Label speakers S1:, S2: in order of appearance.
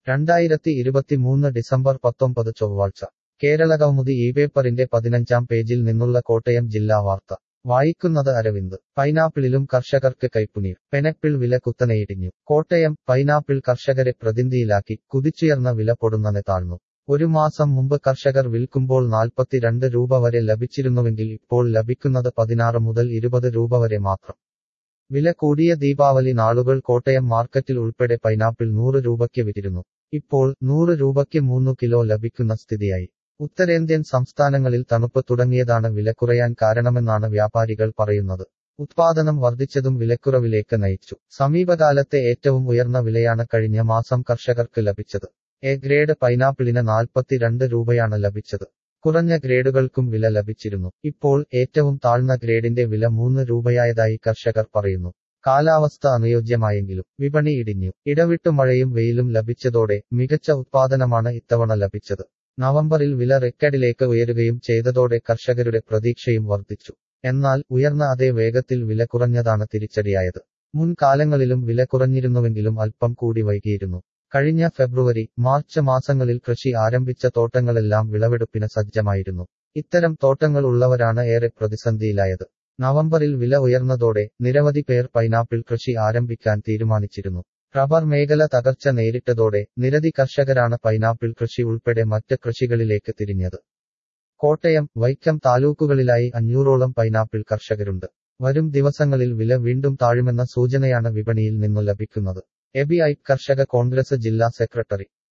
S1: രണ്ടായിരത്തി ഇരുപത്തിമൂന്ന് ഡിസംബർ പത്തൊമ്പത് ചൊവ്വാഴ്ച കേരളകൗമുദി ഈ പേപ്പറിന്റെ പതിനഞ്ചാം പേജിൽ നിന്നുള്ള കോട്ടയം ജില്ലാ വാർത്ത വായിക്കുന്നത് അരവിന്ദ് പൈനാപ്പിളിലും കർഷകർക്ക് കൈപ്പുനീർ പെനപ്പിൾ വില കുത്തനെയിടിഞ്ഞു കോട്ടയം പൈനാപ്പിൾ കർഷകരെ പ്രതിന്ധിയിലാക്കി കുതിച്ചുയർന്ന വില പൊടുന്നനെ താഴ്ന്നു ഒരു മാസം മുമ്പ് കർഷകർ വിൽക്കുമ്പോൾ നാൽപ്പത്തിരണ്ട് രൂപ വരെ ലഭിച്ചിരുന്നുവെങ്കിൽ ഇപ്പോൾ ലഭിക്കുന്നത് പതിനാറ് മുതൽ ഇരുപത് രൂപ വരെ മാത്രം വില കൂടിയ ദീപാവലി നാളുകൾ കോട്ടയം മാർക്കറ്റിൽ ഉൾപ്പെടെ പൈനാപ്പിൾ നൂറ് രൂപയ്ക്ക് വിറ്റിരുന്നു ഇപ്പോൾ നൂറ് രൂപയ്ക്ക് മൂന്നു കിലോ ലഭിക്കുന്ന സ്ഥിതിയായി ഉത്തരേന്ത്യൻ സംസ്ഥാനങ്ങളിൽ തണുപ്പ് തുടങ്ങിയതാണ് വില കുറയാൻ കാരണമെന്നാണ് വ്യാപാരികൾ പറയുന്നത് ഉത്പാദനം വർദ്ധിച്ചതും വിലക്കുറവിലേക്ക് നയിച്ചു സമീപകാലത്തെ ഏറ്റവും ഉയർന്ന വിലയാണ് കഴിഞ്ഞ മാസം കർഷകർക്ക് ലഭിച്ചത് എ ഗ്രേഡ് പൈനാപ്പിളിന് നാൽപ്പത്തിരണ്ട് രൂപയാണ് ലഭിച്ചത് കുറഞ്ഞ ഗ്രേഡുകൾക്കും വില ലഭിച്ചിരുന്നു ഇപ്പോൾ ഏറ്റവും താഴ്ന്ന ഗ്രേഡിന്റെ വില മൂന്ന് രൂപയായതായി കർഷകർ പറയുന്നു കാലാവസ്ഥ അനുയോജ്യമായെങ്കിലും വിപണി ഇടിഞ്ഞു ഇടവിട്ടു മഴയും വെയിലും ലഭിച്ചതോടെ മികച്ച ഉത്പാദനമാണ് ഇത്തവണ ലഭിച്ചത് നവംബറിൽ വില റെക്കഡിലേക്ക് ഉയരുകയും ചെയ്തതോടെ കർഷകരുടെ പ്രതീക്ഷയും വർദ്ധിച്ചു എന്നാൽ ഉയർന്ന അതേ വേഗത്തിൽ വില കുറഞ്ഞതാണ് തിരിച്ചടിയായത് മുൻകാലങ്ങളിലും വില കുറഞ്ഞിരുന്നുവെങ്കിലും അല്പം കൂടി വൈകിയിരുന്നു കഴിഞ്ഞ ഫെബ്രുവരി മാർച്ച് മാസങ്ങളിൽ കൃഷി ആരംഭിച്ച തോട്ടങ്ങളെല്ലാം വിളവെടുപ്പിന് സജ്ജമായിരുന്നു ഇത്തരം തോട്ടങ്ങൾ ഉള്ളവരാണ് ഏറെ പ്രതിസന്ധിയിലായത് നവംബറിൽ വില ഉയർന്നതോടെ നിരവധി പേർ പൈനാപ്പിൾ കൃഷി ആരംഭിക്കാൻ തീരുമാനിച്ചിരുന്നു റബ്ബർ മേഖല തകർച്ച നേരിട്ടതോടെ നിരവധി കർഷകരാണ് പൈനാപ്പിൾ കൃഷി ഉൾപ്പെടെ മറ്റ് കൃഷികളിലേക്ക് തിരിഞ്ഞത് കോട്ടയം വൈക്കം താലൂക്കുകളിലായി അഞ്ഞൂറോളം പൈനാപ്പിൾ കർഷകരുണ്ട് വരും ദിവസങ്ങളിൽ വില വീണ്ടും താഴുമെന്ന സൂചനയാണ് വിപണിയിൽ നിന്നു ലഭിക്കുന്നത് എബിഐ കർഷക കോൺഗ്രസ് ജില്ലാ സെക്രട്ടറി